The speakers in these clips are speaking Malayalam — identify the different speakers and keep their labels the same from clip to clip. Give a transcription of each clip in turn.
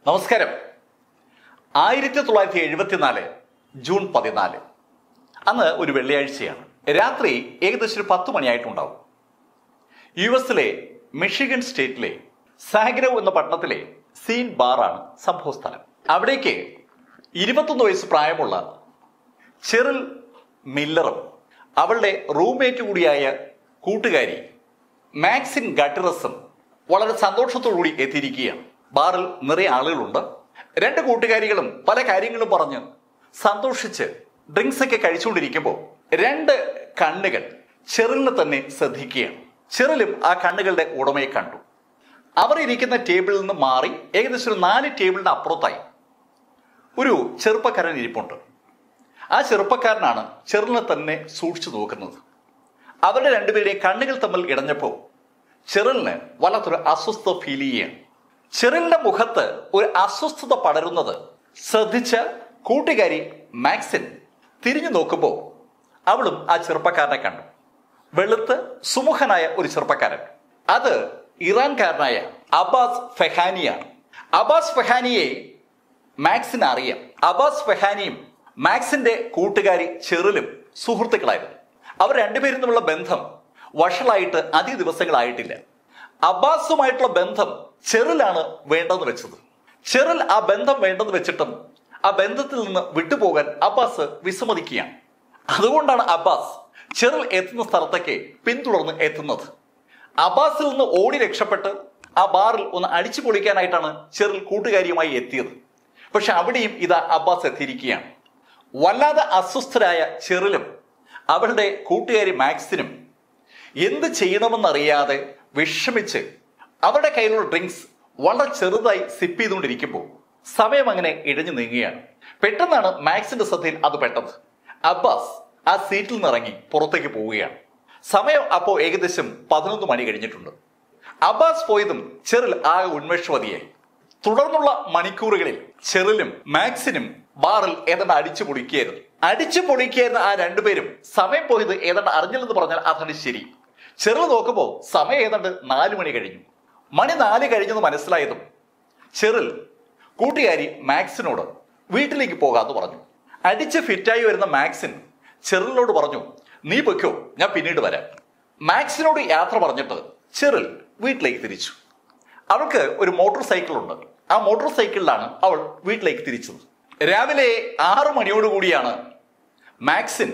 Speaker 1: നമസ്കാരം ആയിരത്തി തൊള്ളായിരത്തി എഴുപത്തിനാല് ജൂൺ പതിനാല് അന്ന് ഒരു വെള്ളിയാഴ്ചയാണ് രാത്രി ഏകദേശം ഒരു പത്ത് മണിയായിട്ടുണ്ടാവും യു എസിലെ മിഷിഗൻ സ്റ്റേറ്റിലെ സാഗ്രവ് എന്ന പട്ടണത്തിലെ സീൻ ബാറാണ് സംഭവസ്ഥലം അവിടേക്ക് ഇരുപത്തൊന്ന് വയസ്സ് പ്രായമുള്ള ചെറിൽ മില്ലറും അവളുടെ റൂംമേറ്റ് കൂടിയായ കൂട്ടുകാരി മാക്സിൻ ഗട്ടിറസും വളരെ സന്തോഷത്തോടുകൂടി എത്തിയിരിക്കുകയാണ് ബാറിൽ നിറയെ ആളുകളുണ്ട് രണ്ട് കൂട്ടുകാരികളും പല കാര്യങ്ങളും പറഞ്ഞ് സന്തോഷിച്ച് ഡ്രിങ്ക്സ് ഒക്കെ കഴിച്ചുകൊണ്ടിരിക്കുമ്പോൾ രണ്ട് കണ്ണുകൾ ചെറിലിനെ തന്നെ ശ്രദ്ധിക്കുകയാണ് ചെറിലും ആ കണ്ണുകളുടെ ഉടമയെ കണ്ടു അവർ ഇരിക്കുന്ന ടേബിളിൽ നിന്ന് മാറി ഏകദേശം ഒരു നാല് ടേബിളിന് അപ്പുറത്തായി ഒരു ചെറുപ്പക്കാരൻ ഇരിപ്പുണ്ട് ആ ചെറുപ്പക്കാരനാണ് ചെറിലിനെ തന്നെ സൂക്ഷിച്ചു നോക്കുന്നത് അവരുടെ രണ്ടുപേരുടെയും കണ്ണുകൾ തമ്മിൽ ഇടഞ്ഞപ്പോൾ ചെറിലിന് വല്ലാത്തൊരു അസ്വസ്ഥത ഫീൽ ചെയ്യുകയാണ് ചെറിലിന്റെ മുഖത്ത് ഒരു അസ്വസ്ഥത പടരുന്നത് ശ്രദ്ധിച്ച കൂട്ടുകാരി മാക്സിൻ തിരിഞ്ഞു നോക്കുമ്പോൾ അവളും ആ ചെറുപ്പക്കാരനെ കണ്ടു വെളുത്ത് സുമുഖനായ ഒരു ചെറുപ്പക്കാരൻ അത് ഇറാൻകാരനായ അബ്ബാസ് ഫെഹാനിയാണ് അബ്ബാസ് ഫെഹാനിയെ മാക്സിന് അറിയാം അബ്ബാസ് ഫെഹാനിയും മാക്സിന്റെ കൂട്ടുകാരി ചെറിലും സുഹൃത്തുക്കളായിരുന്നു അവർ രണ്ടുപേരും തമ്മിലുള്ള ബന്ധം വഷളായിട്ട് അധിക ദിവസങ്ങളായിട്ടില്ല അബ്ബാസുമായിട്ടുള്ള ബന്ധം ചെറിലാണ് വേണ്ടെന്ന് വെച്ചത് ചെറിൽ ആ ബന്ധം വേണ്ടെന്ന് വെച്ചിട്ടും ആ ബന്ധത്തിൽ നിന്ന് വിട്ടുപോകാൻ അബ്ബാസ് വിസമ്മതിക്കുകയാണ് അതുകൊണ്ടാണ് അബ്ബാസ് ചെറിൽ എത്തുന്ന സ്ഥലത്തേക്ക് പിന്തുടർന്ന് എത്തുന്നത് അബ്ബാസിൽ നിന്ന് ഓടി രക്ഷപ്പെട്ട് ആ ബാറിൽ ഒന്ന് അടിച്ചു പൊളിക്കാനായിട്ടാണ് ചെറിൽ കൂട്ടുകാരിയുമായി എത്തിയത് പക്ഷെ അവിടെയും ഇതാ അബ്ബാസ് എത്തിയിരിക്കുകയാണ് വല്ലാതെ അസ്വസ്ഥരായ ചെറിലും അവളുടെ കൂട്ടുകാരി മാക്സിനും എന്ത് ചെയ്യണമെന്നറിയാതെ വിഷമിച്ച് അവരുടെ കയ്യിലുള്ള ഡ്രിങ്ക്സ് വളരെ ചെറുതായി സിപ്പ് ചെയ്തുകൊണ്ടിരിക്കുമ്പോൾ സമയം അങ്ങനെ ഇഴഞ്ഞു നീങ്ങുകയാണ് പെട്ടെന്നാണ് മാക്സിന്റെ ശ്രദ്ധയിൽ അത് പെട്ടത് അബ്ബാസ് ആ സീറ്റിൽ നിന്ന് ഇറങ്ങി പുറത്തേക്ക് പോവുകയാണ് സമയം അപ്പോൾ ഏകദേശം പതിനൊന്ന് മണി കഴിഞ്ഞിട്ടുണ്ട് അബ്ബാസ് പോയതും ചെറിൽ ആകെ ഉന്മേഷവതിയായി തുടർന്നുള്ള മണിക്കൂറുകളിൽ ചെറിലും മാക്സിനും ബാറിൽ ഏതാണ്ട് അടിച്ചു പൊളിക്കുകയായിരുന്നു അടിച്ചു പൊളിക്കുകയായിരുന്ന ആ രണ്ടുപേരും സമയം പോയത് ഏതാണ്ട് അറിഞ്ഞില്ലെന്ന് പറഞ്ഞാൽ അതാണ് ശരി ചെറു നോക്കുമ്പോൾ സമയം ഏതാണ്ട് നാലു മണി കഴിഞ്ഞു മണി നാല് കഴിഞ്ഞെന്ന് മനസ്സിലായതും ചെറിൽ കൂട്ടുകാരി മാക്സിനോട് വീട്ടിലേക്ക് പോകാമെന്ന് പറഞ്ഞു അടിച്ച് ഫിറ്റായി വരുന്ന മാക്സിൻ ചെറിലിനോട് പറഞ്ഞു നീ പൊയ്ക്കോ ഞാൻ പിന്നീട് വരാം മാക്സിനോട് യാത്ര പറഞ്ഞിട്ട് ചെറിൽ വീട്ടിലേക്ക് തിരിച്ചു അവൾക്ക് ഒരു മോട്ടോർ സൈക്കിൾ ഉണ്ട് ആ മോട്ടോർ സൈക്കിളിലാണ് അവൾ വീട്ടിലേക്ക് തിരിച്ചത് രാവിലെ ആറു മണിയോടുകൂടിയാണ് മാക്സിൻ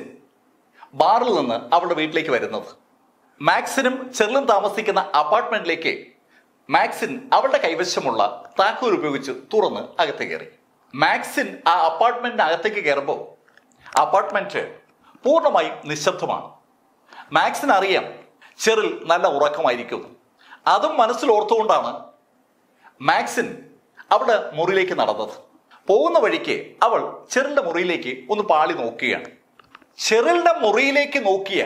Speaker 1: ബാറിൽ നിന്ന് അവളുടെ വീട്ടിലേക്ക് വരുന്നത് മാക്സിനും ചെറിലും താമസിക്കുന്ന അപ്പാർട്ട്മെന്റിലേക്ക് മാക്സിൻ അവളുടെ കൈവശമുള്ള താക്കോൽ ഉപയോഗിച്ച് തുറന്ന് അകത്ത് കയറി മാക്സിൻ ആ അപ്പാർട്ട്മെന്റിന് അകത്തേക്ക് കയറുമ്പോൾ അപ്പാർട്ട്മെന്റ് പൂർണ്ണമായും നിശബ്ദമാണ് മാക്സിന് അറിയാം ചെറിൽ നല്ല ഉറക്കമായിരിക്കും അതും മനസ്സിൽ ഓർത്തുകൊണ്ടാണ് മാക്സിൻ അവളുടെ മുറിയിലേക്ക് നടന്നത് പോകുന്ന വഴിക്ക് അവൾ ചെറിലിന്റെ മുറിയിലേക്ക് ഒന്ന് പാളി നോക്കുകയാണ് ചെറിലിന്റെ മുറിയിലേക്ക് നോക്കിയ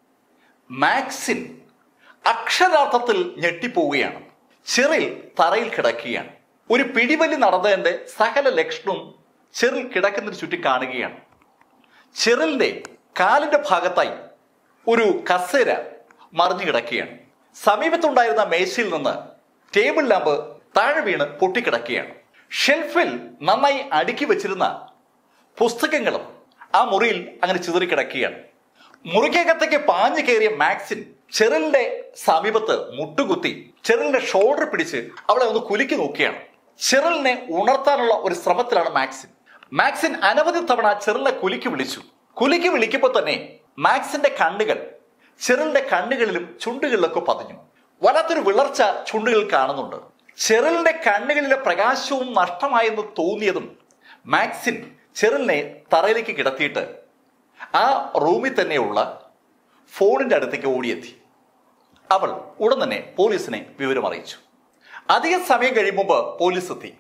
Speaker 1: മാക്സിൻ അക്ഷരാർത്ഥത്തിൽ ഞെട്ടിപ്പോവുകയാണ് ചെറിൽ തറയിൽ കിടക്കുകയാണ് ഒരു പിടിവലി നടന്നതിന്റെ സകല ലക്ഷണവും ചെറിൽ കിടക്കുന്നതിന് ചുറ്റും കാണുകയാണ് ചെറിലിന്റെ കാലിന്റെ ഭാഗത്തായി ഒരു കസേര മറിഞ്ഞു കിടക്കുകയാണ് സമീപത്തുണ്ടായിരുന്ന മേശയിൽ നിന്ന് ടേബിൾ ലാമ്പ് താഴെ വീണ് പൊട്ടിക്കിടക്കുകയാണ് ഷെൽഫിൽ നന്നായി അടുക്കി വെച്ചിരുന്ന പുസ്തകങ്ങളും ആ മുറിയിൽ അങ്ങനെ ചിതറിക്കിടക്കുകയാണ് മുറിക്കകത്തേക്ക് പാഞ്ഞു കയറിയ മാക്സിൻ ചെറിലിന്റെ സമീപത്ത് മുട്ടുകുത്തി ചെറിലിന്റെ ഷോൾഡർ പിടിച്ച് അവളെ ഒന്ന് കുലുക്കി നോക്കുകയാണ് ചെറിലിനെ ഉണർത്താനുള്ള ഒരു ശ്രമത്തിലാണ് മാക്സിൻ മാക്സിൻ അനവധി തവണ ചെറിലിനെ കുലുക്കി വിളിച്ചു കുലുക്കി വിളിക്കുമ്പോൾ തന്നെ മാക്സിന്റെ കണ്ണുകൾ ചെറിലിന്റെ കണ്ണുകളിലും ചുണ്ടുകളിലൊക്കെ പതിഞ്ഞു വല്ലാത്തൊരു വിളർച്ച ചുണ്ടുകളിൽ കാണുന്നുണ്ട് ചെറിലിന്റെ കണ്ണുകളിലെ പ്രകാശവും നഷ്ടമായെന്ന് തോന്നിയതും മാക്സിൻ ചെറിലിനെ തറയിലേക്ക് കിടത്തിയിട്ട് ആ റൂമിൽ തന്നെയുള്ള ഫോണിന്റെ അടുത്തേക്ക് ഓടിയെത്തി അവൾ ഉടൻ തന്നെ പോലീസിനെ വിവരം അറിയിച്ചു അധിക സമയം കഴിയുമ്പോൾ പോലീസ് എത്തി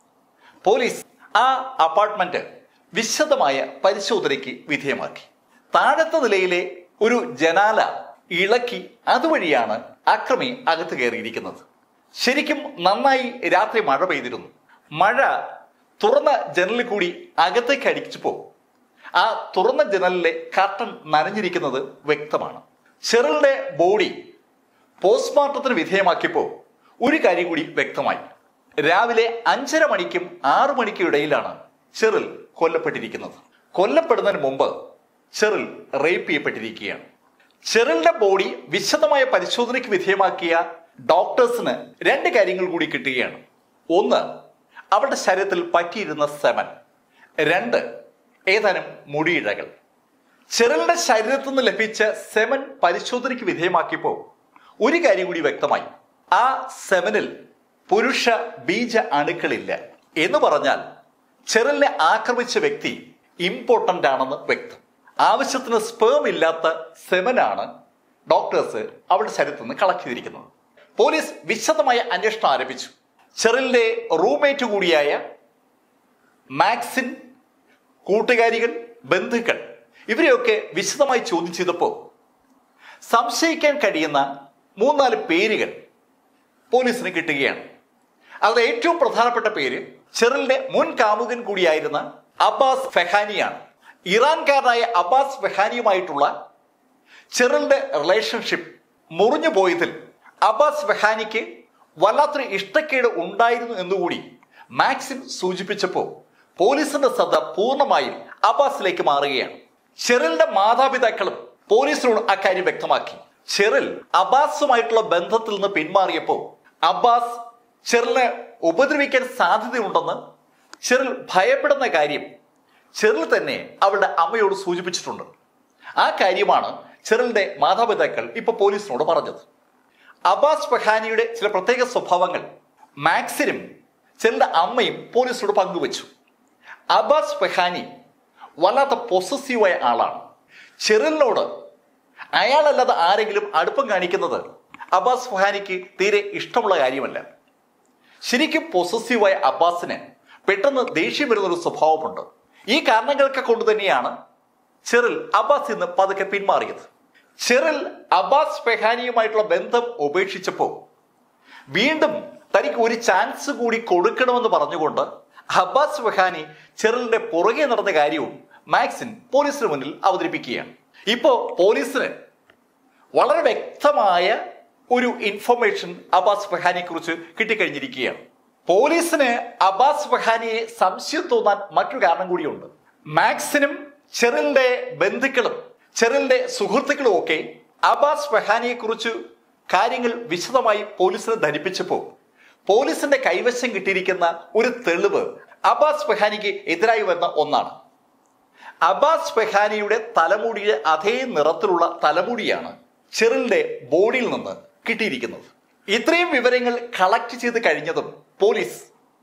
Speaker 1: പോലീസ് ആ അപ്പാർട്ട്മെന്റ് വിശദമായ പരിശോധനയ്ക്ക് വിധേയമാക്കി താഴത്തെ നിലയിലെ ഒരു ജനാല ഇളക്കി അതുവഴിയാണ് അക്രമി അകത്ത് കയറിയിരിക്കുന്നത് ശരിക്കും നന്നായി രാത്രി മഴ പെയ്തിരുന്നു മഴ തുറന്ന ജനലിൽ കൂടി അകത്തേക്ക് അടിച്ചപ്പോൾ ആ തുറന്ന ജനലിലെ കർട്ടൻ നനഞ്ഞിരിക്കുന്നത് വ്യക്തമാണ് ചെറിലിന്റെ ബോഡി പോസ്റ്റ്മോർട്ടത്തിന് വിധേയമാക്കിയപ്പോൾ ഒരു കാര്യം കൂടി വ്യക്തമായി രാവിലെ അഞ്ചര മണിക്കും ആറു മണിക്കും ഇടയിലാണ് ചെറിൽ കൊല്ലപ്പെട്ടിരിക്കുന്നത് കൊല്ലപ്പെടുന്നതിന് മുമ്പ് ചെറിൽ റേപ്പ് ചെയ്യപ്പെട്ടിരിക്കുകയാണ് ചെറിലിന്റെ ബോഡി വിശദമായ പരിശോധനയ്ക്ക് വിധേയമാക്കിയ ഡോക്ടേഴ്സിന് രണ്ട് കാര്യങ്ങൾ കൂടി കിട്ടുകയാണ് ഒന്ന് അവരുടെ ശരീരത്തിൽ പറ്റിയിരുന്ന സെമൻ രണ്ട് ഏതാനും മുടിയിഴകൾ ചെറിലിന്റെ ശരീരത്തിൽ നിന്ന് ലഭിച്ച സെമൻ പരിശോധനയ്ക്ക് വിധേയമാക്കിയപ്പോൾ ഒരു കാര്യം കൂടി വ്യക്തമായി ആ സെമനിൽ പുരുഷ ബീജ അണുക്കളില്ല എന്ന് പറഞ്ഞാൽ ചെറിലിനെ ആക്രമിച്ച വ്യക്തി ഇമ്പോർട്ടന്റ് ആണെന്ന് വ്യക്തം ആവശ്യത്തിന് സ്പേം ഇല്ലാത്ത സെമനാണ് ഡോക്ടേഴ്സ് അവരുടെ ശരീരത്തിൽ നിന്ന് കളക്ട് ചെയ്തിരിക്കുന്നത് പോലീസ് വിശദമായ അന്വേഷണം ആരംഭിച്ചു ചെറിലിന്റെ റൂംമേറ്റ് കൂടിയായ മാക്സിൻ കൂട്ടുകാരികൾ ബന്ധുക്കൾ ഇവരെയൊക്കെ വിശദമായി ചോദ്യം ചെയ്തപ്പോൾ സംശയിക്കാൻ കഴിയുന്ന മൂന്നാല് പേരുകൾ പോലീസിന് കിട്ടുകയാണ് അതിൽ ഏറ്റവും പ്രധാനപ്പെട്ട പേര് ചെറിലിന്റെ മുൻ കാമുകൻ കൂടിയായിരുന്ന അബ്ബാസ് ഫെഹാനിയാണ് ഇറാൻകാരനായ അബ്ബാസ് ഫെഹാനിയുമായിട്ടുള്ള ചെറിലിന്റെ റിലേഷൻഷിപ്പ് മുറിഞ്ഞു പോയതിൽ അബ്ബാസ് ഫെഹാനിക്ക് വല്ലാത്തൊരു ഇഷ്ടക്കേട് ഉണ്ടായിരുന്നു എന്നുകൂടി മാക്സിം സൂചിപ്പിച്ചപ്പോൾ പോലീസിന്റെ ശ്രദ്ധ പൂർണ്ണമായും അബ്ബാസിലേക്ക് മാറുകയാണ് ചെറിലിന്റെ മാതാപിതാക്കളും പോലീസിനോട് അക്കാര്യം വ്യക്തമാക്കി ചെറിൽ അബ്ബാസുമായിട്ടുള്ള ബന്ധത്തിൽ നിന്ന് പിന്മാറിയപ്പോൾ അബ്ബാസ് ചെറിലിനെ ഉപദ്രവിക്കാൻ സാധ്യതയുണ്ടെന്ന് ചെറിൽ ഭയപ്പെടുന്ന കാര്യം ചെറിൽ തന്നെ അവളുടെ അമ്മയോട് സൂചിപ്പിച്ചിട്ടുണ്ട് ആ കാര്യമാണ് ചെറിലിന്റെ മാതാപിതാക്കൾ ഇപ്പൊ പോലീസിനോട് പറഞ്ഞത് അബ്ബാസ് ഫഹാനിയുടെ ചില പ്രത്യേക സ്വഭാവങ്ങൾ മാക്സിനും ചെറിലിന്റെ അമ്മയും പോലീസിനോട് പങ്കുവച്ചു അബ്ബാസ് ഫഹാനി വല്ലാത്ത പൊസസീവായ ആളാണ് ചെറിലിനോട് അയാളല്ലാതെ ആരെങ്കിലും അടുപ്പം കാണിക്കുന്നത് അബ്ബാസ് ഫഹാനിക്ക് തീരെ ഇഷ്ടമുള്ള കാര്യമല്ല ശരിക്കും പൊസസീവായ അബ്ബാസിന് പെട്ടെന്ന് ദേഷ്യം വരുന്ന ഒരു സ്വഭാവമുണ്ട് ഈ കാരണങ്ങളൊക്കെ കൊണ്ട് തന്നെയാണ് ചെറിൽ അബ്ബാസ് ഇന്ന് പതുക്കെ പിന്മാറിയത് ചെറിൽ അബ്ബാസ് ഫെഹാനിയുമായിട്ടുള്ള ബന്ധം ഉപേക്ഷിച്ചപ്പോൾ വീണ്ടും തനിക്ക് ഒരു ചാൻസ് കൂടി കൊടുക്കണമെന്ന് പറഞ്ഞുകൊണ്ട് അബ്ബാസ് ഫെഹാനി ചെറിലിന്റെ പുറകെ നടന്ന കാര്യവും മാക്സിൻ പോലീസിന് മുന്നിൽ അവതരിപ്പിക്കുകയാണ് ഇപ്പോ പോലീസിന് വളരെ വ്യക്തമായ ഒരു ഇൻഫർമേഷൻ അബ്ബാസ് ഫഹാനിയെ കുറിച്ച് കിട്ടിക്കഴിഞ്ഞിരിക്കുകയാണ് പോലീസിന് അബ്ബാസ് ഫഹാനിയെ സംശയം തോന്നാൻ മറ്റൊരു കാരണം കൂടിയുണ്ട് മാക്സിനും ചെറിലിന്റെ ബന്ധുക്കളും ചെറിലിന്റെ സുഹൃത്തുക്കളും ഒക്കെ അബ്ബാസ് ഫഹാനിയെ കുറിച്ച് കാര്യങ്ങൾ വിശദമായി പോലീസിനെ ധരിപ്പിച്ചപ്പോൾ പോലീസിന്റെ കൈവശം കിട്ടിയിരിക്കുന്ന ഒരു തെളിവ് അബ്ബാസ് ഫഹാനിക്ക് എതിരായി വരുന്ന ഒന്നാണ് അബ്ബാസ് ഫെഹാനിയുടെ തലമുടിയുടെ അതേ നിറത്തിലുള്ള തലമുടിയാണ് ചെറിലിന്റെ ബോഡിയിൽ നിന്ന് കിട്ടിയിരിക്കുന്നത് ഇത്രയും വിവരങ്ങൾ കളക്ട് ചെയ്ത് കഴിഞ്ഞതും പോലീസ്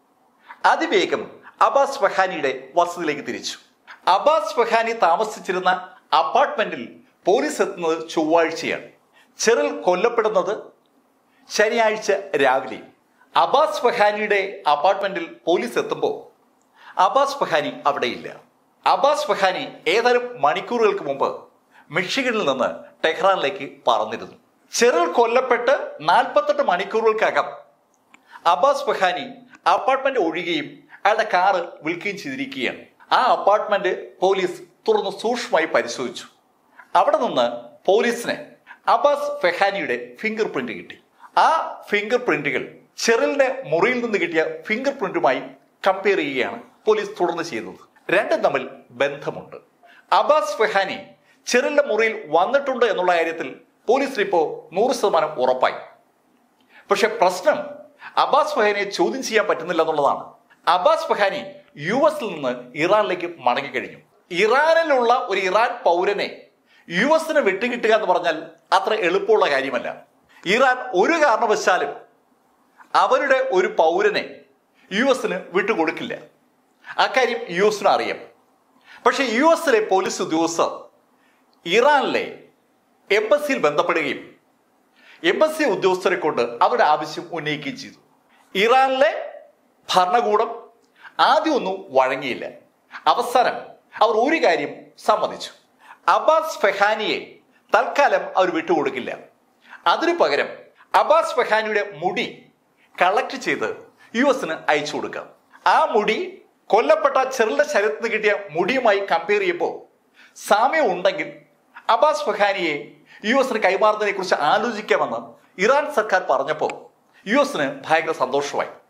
Speaker 1: അതിവേഗം അബ്ബാസ് ഫെഹാനിയുടെ വസതിയിലേക്ക് തിരിച്ചു അബ്ബാസ് ഫെഹാനി താമസിച്ചിരുന്ന അപ്പാർട്ട്മെന്റിൽ പോലീസ് എത്തുന്നത് ചൊവ്വാഴ്ചയാണ് ചെറിൽ കൊല്ലപ്പെടുന്നത് ശനിയാഴ്ച രാവിലെ അബ്ബാസ് ഫഹാനിയുടെ അപ്പാർട്ട്മെന്റിൽ പോലീസ് എത്തുമ്പോൾ അബ്ബാസ് ഫഹാനി അവിടെയില്ല അബ്ബാസ് ഫഹാനി ഏതാനും മണിക്കൂറുകൾക്ക് മുമ്പ് മിഷിഗണിൽ നിന്ന് ടെഹ്റാനിലേക്ക് പറന്നിരുന്നു ചെറിൽ കൊല്ലപ്പെട്ട് നാൽപ്പത്തെട്ട് മണിക്കൂറുകൾക്കകം അബ്ബാസ് ഫഹാനി അപ്പാർട്ട്മെന്റ് ഒഴിയുകയും അയാളുടെ കാറ് വിൽക്കുകയും ചെയ്തിരിക്കുകയാണ് ആ അപ്പാർട്ട്മെന്റ് പോലീസ് തുറന്ന് സൂക്ഷ്മമായി പരിശോധിച്ചു അവിടെ നിന്ന് പോലീസിന് അബ്ബാസ് ഫെഹാനിയുടെ ഫിംഗർ പ്രിന്റ് കിട്ടി ആ ഫിംഗർ പ്രിന്റുകൾ ചെറിലിന്റെ മുറിയിൽ നിന്ന് കിട്ടിയ ഫിംഗർ പ്രിന്റുമായി കമ്പയർ ചെയ്യുകയാണ് പോലീസ് തുടർന്ന് ചെയ്തത് രണ്ടും തമ്മിൽ ബന്ധമുണ്ട് അബ്ബാസ് ഫെഹാനി ചെറിലിന്റെ മുറിയിൽ വന്നിട്ടുണ്ട് എന്നുള്ള കാര്യത്തിൽ പോലീസിന് ഇപ്പോ നൂറ് ശതമാനം ഉറപ്പായി പക്ഷെ പ്രശ്നം അബ്ബാസ് ഫഹാനിയെ ചോദ്യം ചെയ്യാൻ പറ്റുന്നില്ല എന്നുള്ളതാണ് അബ്ബാസ് ഫഹാനി യു എസിൽ നിന്ന് ഇറാനിലേക്ക് മടങ്ങിക്കഴിഞ്ഞു ഇറാനിലുള്ള ഒരു ഇറാൻ പൗരനെ യു എസിന് വിട്ടുകിട്ടുക എന്ന് പറഞ്ഞാൽ അത്ര എളുപ്പമുള്ള കാര്യമല്ല ഇറാൻ ഒരു കാരണവശാലും അവരുടെ ഒരു പൗരനെ യു എസിന് വിട്ടുകൊടുക്കില്ല അക്കാര്യം യു എസിന് അറിയാം പക്ഷെ യു എസിലെ പോലീസ് ഉദ്യോഗസ്ഥർ ഇറാനിലെ എംബസിയിൽ ബന്ധപ്പെടുകയും എംബസി ഉദ്യോഗസ്ഥരെ കൊണ്ട് അവരുടെ ആവശ്യം ഉന്നയിക്കുകയും ചെയ്തു ഇറാനിലെ ഭരണകൂടം ആദ്യമൊന്നും വഴങ്ങിയില്ല അവസാനം അവർ ഒരു കാര്യം സമ്മതിച്ചു അബ്ബാസ് ഫെഹാനിയെ തൽക്കാലം അവർ വിട്ടുകൊടുക്കില്ല അതിനു പകരം അബ്ബാസ് ഫെഹാനിയുടെ മുടി കളക്ട് ചെയ്ത് യു എസിന് അയച്ചു കൊടുക്കാം ആ മുടി കൊല്ലപ്പെട്ട ചെറുടെ ശരീരത്തിൽ നിന്ന് കിട്ടിയ മുടിയുമായി കമ്പയർ ചെയ്യുമ്പോൾ സാമ്യം ഉണ്ടെങ്കിൽ അബ്ബാസ് ഫഹാനിയെ യു എസിന് കൈമാറുന്നതിനെ കുറിച്ച് ആലോചിക്കാമെന്ന് ഇറാൻ സർക്കാർ പറഞ്ഞപ്പോൾ യു എസിന് ഭയങ്കര സന്തോഷമായി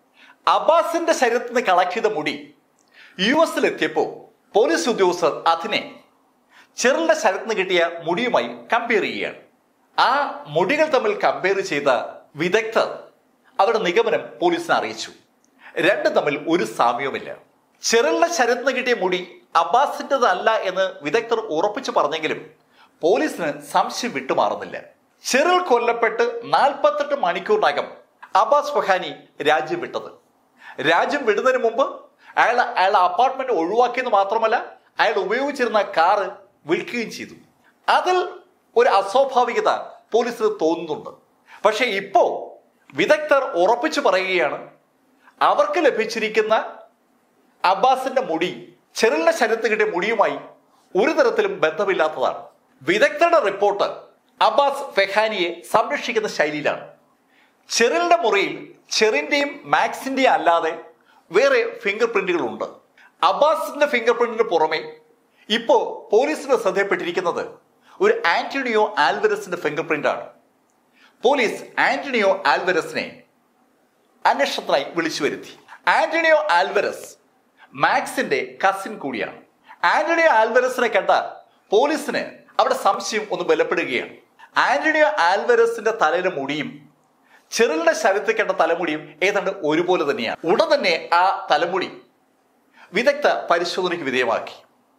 Speaker 1: അബ്ബാസിന്റെ ശരീരത്തിൽ നിന്ന് കളക്ട് ചെയ്ത മുടി യു എസിലെത്തിയപ്പോൾ പോലീസ് ഉദ്യോഗസ്ഥർ അതിനെ ചെറിന്റെ ശരത്തിന് കിട്ടിയ മുടിയുമായി കമ്പയർ ചെയ്യുകയാണ് ആ മുടികൾ തമ്മിൽ കമ്പയർ ചെയ്ത വിദഗ്ധർ അവരുടെ നിഗമനം പോലീസിനെ അറിയിച്ചു രണ്ടും തമ്മിൽ ഒരു സാമ്യവുമില്ല ചെറിന്റെ ശരത്തിന് കിട്ടിയ മുടി അബ്ബാസിൻ്റെതല്ല എന്ന് വിദഗ്ധർ ഉറപ്പിച്ചു പറഞ്ഞെങ്കിലും പോലീസിന് സംശയം വിട്ടുമാറുന്നില്ല ചെറിൽ കൊല്ലപ്പെട്ട് നാൽപ്പത്തെട്ട് മണിക്കൂറിനകം അബ്ബാസ് ഫഹാനി രാജ്യം വിട്ടത് രാജ്യം വിടുന്നതിന് മുമ്പ് അയാൾ അയാളുടെ അപ്പാർട്ട്മെന്റ് ഒഴിവാക്കിയെന്ന് മാത്രമല്ല അയാൾ ഉപയോഗിച്ചിരുന്ന കാറ് വിൽക്കുകയും ചെയ്തു അതിൽ ഒരു അസ്വാഭാവികത പോലീസിന് തോന്നുന്നുണ്ട് പക്ഷെ ഇപ്പോ വിദഗ്ധർ ഉറപ്പിച്ചു പറയുകയാണ് അവർക്ക് ലഭിച്ചിരിക്കുന്ന അബ്ബാസിന്റെ മുടി ചെറിലിന്റെ ശരീരത്തിൽ കിട്ടിയ മുടിയുമായി ഒരു തരത്തിലും ബന്ധമില്ലാത്തതാണ് വിദഗ്ധരുടെ റിപ്പോർട്ട് അബ്ബാസ് ഫെഹാനിയെ സംരക്ഷിക്കുന്ന ശൈലിയിലാണ് ചെറിലിന്റെ മുറിയിൽ ചെറിന്റെയും മാക്സിന്റെയും അല്ലാതെ വേറെ ഫിംഗർ പ്രിന്റുകൾ ഉണ്ട് അബ്ബാസിന്റെ ഫിംഗർ പ്രിന്റിന് പുറമെ ഇപ്പോ പോലീസിന്റെ ശ്രദ്ധയപ്പെട്ടിരിക്കുന്നത് ഒരു ആന്റണിയോ ആൽവരസിന്റെ ഫിംഗർ പ്രിന്റ് ആണ് പോലീസ് ആന്റണിയോ ആൽവരസിനെ അന്വേഷണത്തിനായി വിളിച്ചു വരുത്തി ആന്റണിയോ ആൽവരസ് മാക്സിന്റെ കസിൻ കൂടിയാണ് ആന്റണിയോ ആൽവരസിനെ കണ്ട പോലീസിന് അവിടെ സംശയം ഒന്ന് ബലപ്പെടുകയാണ് ആന്റണിയോ ആൽവരസിന്റെ തലയിലെ മുടിയും ചെറിലിന്റെ ശരീരത്തിൽ കണ്ട തലമുടിയും ഏതാണ്ട് ഒരുപോലെ തന്നെയാണ് ഉടൻ തന്നെ ആ തലമുടി വിദഗ്ധ പരിശോധനയ്ക്ക് വിധേയമാക്കി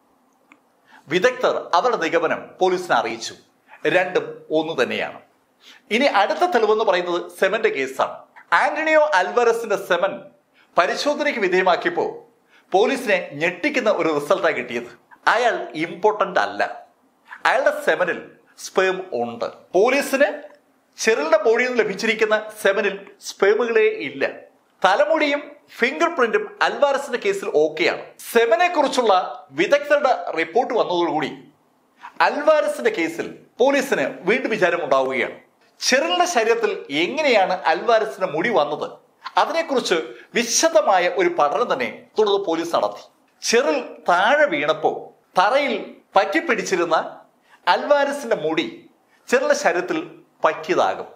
Speaker 1: വിദഗ്ധർ അവരുടെ നിഗമനം പോലീസിനെ അറിയിച്ചു രണ്ടും ഒന്ന് തന്നെയാണ് ഇനി അടുത്ത തെളിവെന്ന് പറയുന്നത് സെമന്റെ കേസാണ് ആന്റണിയോ അൽവറസിന്റെ സെമൻ പരിശോധനയ്ക്ക് വിധേയമാക്കിയപ്പോൾ പോലീസിനെ ഞെട്ടിക്കുന്ന ഒരു റിസൾട്ടാണ് കിട്ടിയത് അയാൾ ഇമ്പോർട്ടന്റ് അല്ല അയാളുടെ സെമനിൽ സ്പേം ഉണ്ട് പോലീസിന് ചെറിലിന്റെ ബോഡിയിൽ നിന്ന് ലഭിച്ചിരിക്കുന്ന സെമനിൽ സ്പേമുകളേ ഇല്ല തലമുടിയും ഫിംഗർ പ്രിന്റും അൽവാരസിന്റെ കേസിൽ ഓക്കെയാണ് സെമനെ കുറിച്ചുള്ള വിദഗ്ധരുടെ റിപ്പോർട്ട് വന്നതോടുകൂടി അൽവാരസിന്റെ കേസിൽ പോലീസിന് വീണ്ടും വിചാരം ഉണ്ടാവുകയാണ് ചെറിലിന്റെ ശരീരത്തിൽ എങ്ങനെയാണ് അൽവാരസിന്റെ മുടി വന്നത് അതിനെക്കുറിച്ച് വിശദമായ ഒരു പഠനം തന്നെ തുടർന്ന് പോലീസ് നടത്തി ചെറിൽ താഴെ വീണപ്പോ തറയിൽ പറ്റിപ്പിടിച്ചിരുന്ന അൽവാരസിന്റെ മുടി ചെറിലിന്റെ ശരീരത്തിൽ പറ്റിയതാകും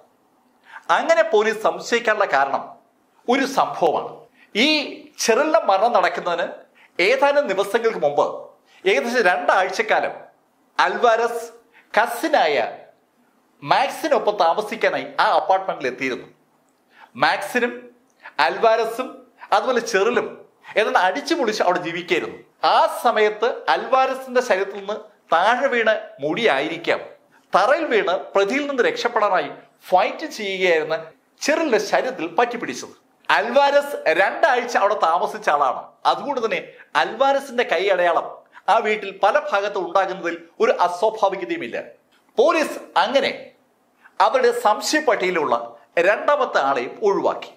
Speaker 1: അങ്ങനെ പോലീസ് സംശയിക്കാനുള്ള കാരണം ഒരു സംഭവമാണ് ഈ ചെറിലിന്റെ മരണം നടക്കുന്നതിന് ഏതാനും ദിവസങ്ങൾക്ക് മുമ്പ് ഏകദേശം രണ്ടാഴ്ചക്കാലം അൽവാരസ് കസിനായ മാക്സിനൊപ്പം താമസിക്കാനായി ആ അപ്പാർട്ട്മെന്റിൽ എത്തിയിരുന്നു മാക്സിനും അൽവാരസും അതുപോലെ ചെറിലും ഏതാണ്ട് അടിച്ചു പൊളിച്ച് അവിടെ ജീവിക്കായിരുന്നു ആ സമയത്ത് അൽവാരസിന്റെ ശരീരത്തിൽ നിന്ന് താഴെ വീണ മുടിയായിരിക്കാം തറയിൽ വീണ് പ്രതിയിൽ നിന്ന് രക്ഷപ്പെടാനായി ഫൈറ്റ് ചെയ്യുകയായിരുന്ന ചെറിലിന്റെ ശരീരത്തിൽ പറ്റിപ്പിടിച്ചത് അൽവാരസ് രണ്ടാഴ്ച അവിടെ താമസിച്ച ആളാണ് അതുകൊണ്ട് തന്നെ അൽവാരസിന്റെ കൈ അടയാളം ആ വീട്ടിൽ പല ഭാഗത്തും ഉണ്ടാകുന്നതിൽ ഒരു അസ്വാഭാവികതയുമില്ല പോലീസ് അങ്ങനെ അവരുടെ സംശയ പട്ടികയിലുള്ള രണ്ടാമത്തെ ആളെയും ഒഴിവാക്കി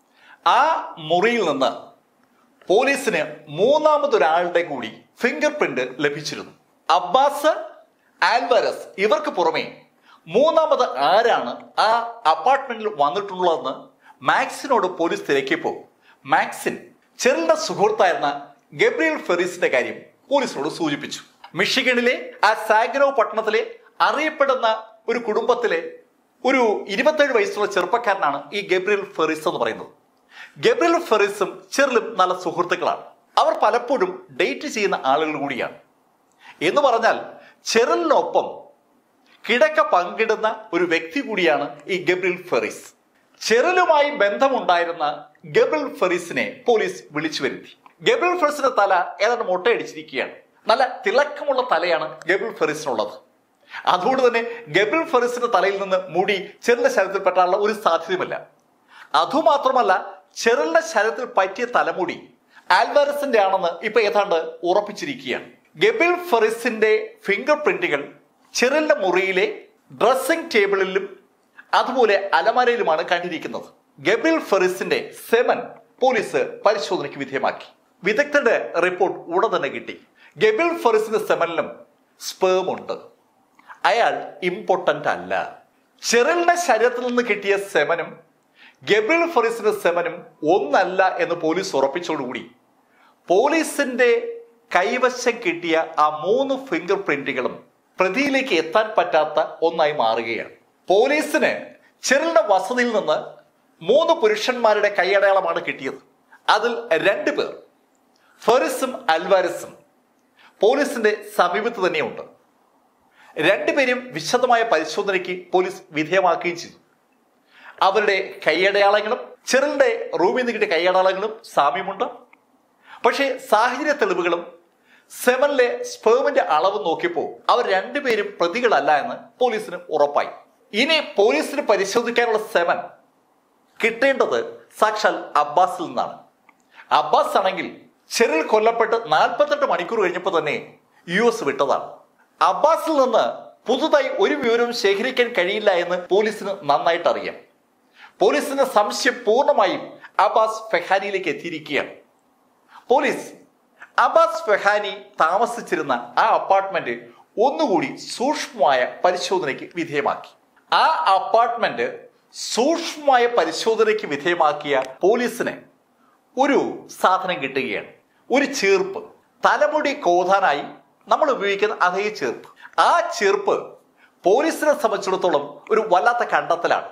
Speaker 1: ആ മുറിയിൽ നിന്ന് പോലീസിന് മൂന്നാമതൊരാളുടെ കൂടി ഫിംഗർ പ്രിന്റ് ലഭിച്ചിരുന്നു അബ്ബാസ് ആൽവരസ് ഇവർക്ക് പുറമെ മൂന്നാമത് ആരാണ് ആ അപ്പാർട്ട്മെന്റിൽ വന്നിട്ടുള്ളതെന്ന് മാക്സിനോട് പോലീസ് തിരക്കിയപ്പോൾ മാക്സിൻ ചെറിയ സുഹൃത്തായിരുന്ന ഗബ്രിയൽ ഫെറീസിന്റെ കാര്യം പോലീസിനോട് സൂചിപ്പിച്ചു മിഷിഗണിലെ ആ സാഗ്രോ പട്ടണത്തിലെ അറിയപ്പെടുന്ന ഒരു കുടുംബത്തിലെ ഒരു ഇരുപത്തേഴ് വയസ്സുള്ള ചെറുപ്പക്കാരനാണ് ഈ ഗബ്രിയൽ ഫെറിസ് എന്ന് പറയുന്നത് ഗബ്രിയൽ ഫെറിസും ചെറിലും നല്ല സുഹൃത്തുക്കളാണ് അവർ പലപ്പോഴും ഡേറ്റ് ചെയ്യുന്ന ആളുകൾ കൂടിയാണ് എന്ന് പറഞ്ഞാൽ ചെറിലിനൊപ്പം കിടക്ക പങ്കിടുന്ന ഒരു വ്യക്തി കൂടിയാണ് ഈ ഗബ്രിൽ ഫെറിസ് ചെറിലുമായി ബന്ധമുണ്ടായിരുന്ന ഗബ്രിൽ ഫെറിസിനെ പോലീസ് വിളിച്ചു വരുത്തി ഗബ്രിൽ ഫെറിസിന്റെ തല ഏതാണ്ട് മുട്ടയടിച്ചിരിക്കുകയാണ് നല്ല തിളക്കമുള്ള തലയാണ് ഗബ്രിൽ ഫെറിസിനുള്ളത് അതുകൊണ്ട് തന്നെ ഗബ്രിൽ ഫെറിസിന്റെ തലയിൽ നിന്ന് മുടി ചെറിയ ശരീരത്തിൽ പറ്റാനുള്ള ഒരു സാധ്യതയുമില്ല അതുമാത്രമല്ല ചെറിയ ശരീരത്തിൽ പറ്റിയ തലമുടി ആൽവാരസിന്റെ ആണെന്ന് ഇപ്പൊ ഏതാണ്ട് ഉറപ്പിച്ചിരിക്കുകയാണ് ഗബിൽ ഫെറിസിന്റെ ഫിംഗർ പ്രിന്റുകൾ ചെറിലിന്റെ മുറിയിലെ ഡ്രസ്സിംഗ് ടേബിളിലും അതുപോലെ അലമാരയിലുമാണ് കണ്ടിരിക്കുന്നത് ഗബിൽ ഫെറിസിന്റെ സെമൻ പോലീസ് പരിശോധനയ്ക്ക് വിധേയമാക്കി വിദഗ്ധരുടെ റിപ്പോർട്ട് ഉടൻ തന്നെ കിട്ടി ഗബിൽ ഫെറിസിന്റെ സെമനിലും സ്പേം ഉണ്ട് അയാൾ ഇമ്പോർട്ടന്റ് അല്ല ചെറിലിന്റെ ശരീരത്തിൽ നിന്ന് കിട്ടിയ സെമനും ഗബ്രിൽ ഫെറിസിന്റെ സെമനും ഒന്നല്ല എന്ന് പോലീസ് ഉറപ്പിച്ചോടുകൂടി പോലീസിന്റെ കൈവശം കിട്ടിയ ആ മൂന്ന് ഫിംഗർ പ്രിന്റുകളും പ്രതിയിലേക്ക് എത്താൻ പറ്റാത്ത ഒന്നായി മാറുകയാണ് പോലീസിന് ചെറിലിന്റെ വസതിയിൽ നിന്ന് മൂന്ന് പുരുഷന്മാരുടെ കൈയടയാളമാണ് കിട്ടിയത് അതിൽ രണ്ട് പേർ ഫെറിസും അൽവാരസും പോലീസിന്റെ സമീപത്ത് തന്നെയുണ്ട് രണ്ടുപേരും വിശദമായ പരിശോധനയ്ക്ക് പോലീസ് വിധേയമാക്കുകയും ചെയ്തു അവരുടെ കൈയടയാളങ്ങളും ചെറിന്റെ റൂമിൽ നിന്ന് കിട്ടിയ കൈയടയാളങ്ങളും സാമ്യമുണ്ട് പക്ഷേ സാഹചര്യ തെളിവുകളും സെവനിലെ സ്പേമിന്റെ അളവ് നോക്കിയപ്പോൾ അവർ രണ്ടുപേരും പ്രതികളല്ല എന്ന് പോലീസിന് ഉറപ്പായി ഇനി പോലീസിന് പരിശോധിക്കാനുള്ള സെവൻ കിട്ടേണ്ടത് സാക്ഷാൽ അബ്ബാസിൽ നിന്നാണ് അബ്ബാസ് ആണെങ്കിൽ ചെറിൽ കൊല്ലപ്പെട്ട് നാൽപ്പത്തെട്ട് മണിക്കൂർ കഴിഞ്ഞപ്പോൾ തന്നെ യു എസ് വിട്ടതാണ് അബ്ബാസിൽ നിന്ന് പുതുതായി ഒരു വിവരവും ശേഖരിക്കാൻ കഴിയില്ല എന്ന് പോലീസിന് നന്നായിട്ട് അറിയാം പോലീസിന്റെ സംശയം പൂർണ്ണമായും അബ്ബാസ് ഫെഹാനിയിലേക്ക് എത്തിയിരിക്കുകയാണ് പോലീസ് അബ്ബാസ് ഫെഹാനി താമസിച്ചിരുന്ന ആ അപ്പാർട്ട്മെന്റ് ഒന്നുകൂടി സൂക്ഷ്മമായ പരിശോധനയ്ക്ക് വിധേയമാക്കി ആ അപ്പാർട്ട്മെന്റ് സൂക്ഷ്മമായ പരിശോധനയ്ക്ക് വിധേയമാക്കിയ പോലീസിന് ഒരു സാധനം കിട്ടുകയാണ് ഒരു ചീർപ്പ് തലമുടി കോതാനായി നമ്മൾ ഉപയോഗിക്കുന്ന അതേ ചീർപ്പ് ആ ചീർപ്പ് പോലീസിനെ സംബന്ധിച്ചിടത്തോളം ഒരു വല്ലാത്ത കണ്ടെത്തലാണ്